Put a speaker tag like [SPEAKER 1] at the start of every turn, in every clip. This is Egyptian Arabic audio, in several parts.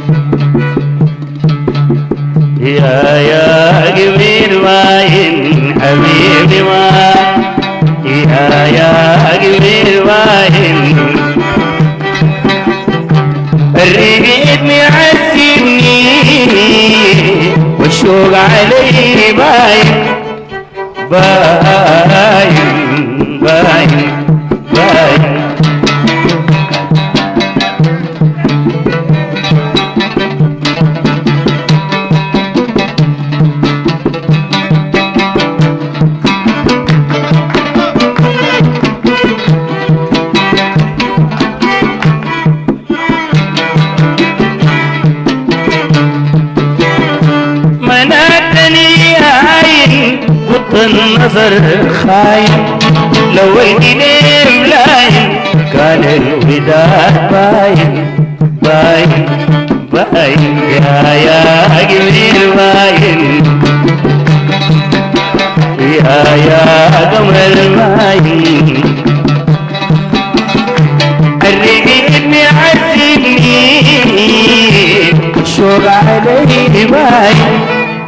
[SPEAKER 1] يا يا جميل واين حبيبي ما يا يا جميل واين الريق معسني والشوق علي باين باين باين باين منعتني عين غض النظر خاين لو الجنيه ملاين كان الوداد باين باين باين يا يا جميل باين يا يا قمر الماين الرقيق عزمني الشوق علي باين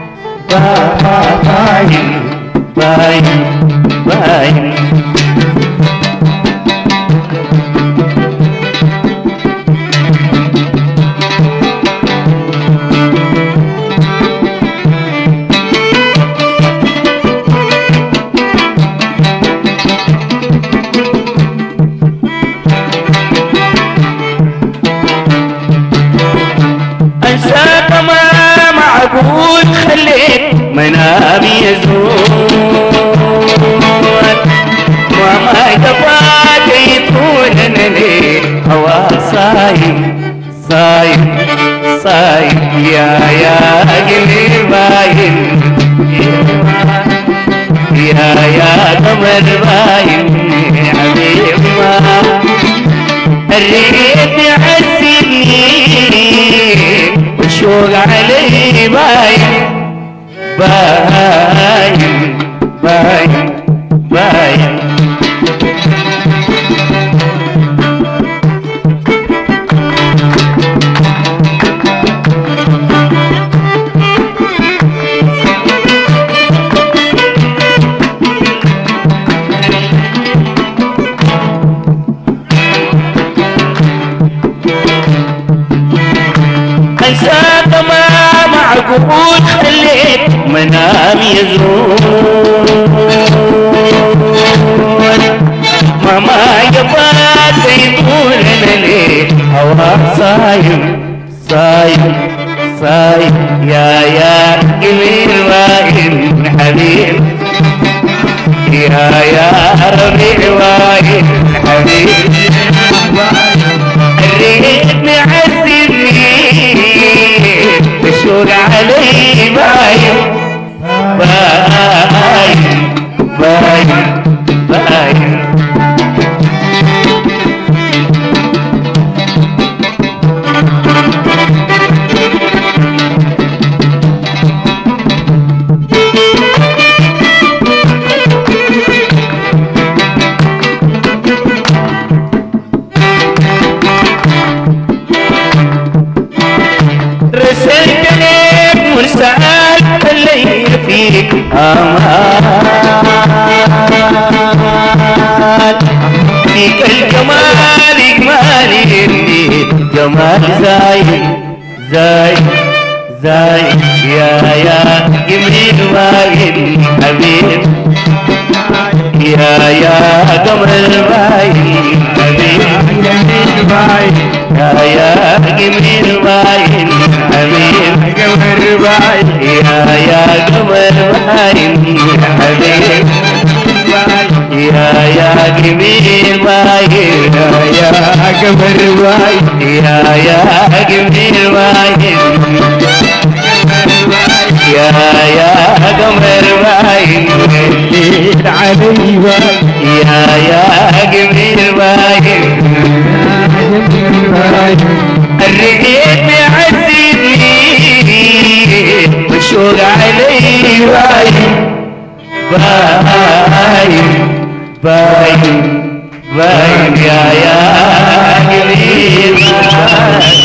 [SPEAKER 1] باين باين باين انساك ما معقول خليت منامي يزول وما يبغى يطول لي هوا صايم صايم صايم يا يا قلبي باين يا يا قمر باين حبيب ما الريت يحسني والشوق علي باين باين باين باين انساك ما معقول خليت منامي يزول ماما يبات يطول لي هوا صايم صايم صايم يا يا جميل واين حبيب يا يا ربيع واين حبيب الريت معزني الشوق علي باين باين باين باين رسلت لك مرسال اللي فيك امان فيك الجمال اجمالي اللي جمال زايد زايد زايد يا يا جميل وايد حبيب يا يا قمر الباين حبيب يا يا جميل باين حبيب يا يا قمر باين حبيب يا يا جميل باين يا قمر باين يا يا جميل باين يا يا قمر باين
[SPEAKER 2] علي باين
[SPEAKER 1] يا يا جميل باين الرقيق معزني والشوق علي باين باين باين باين يا يا جميل باين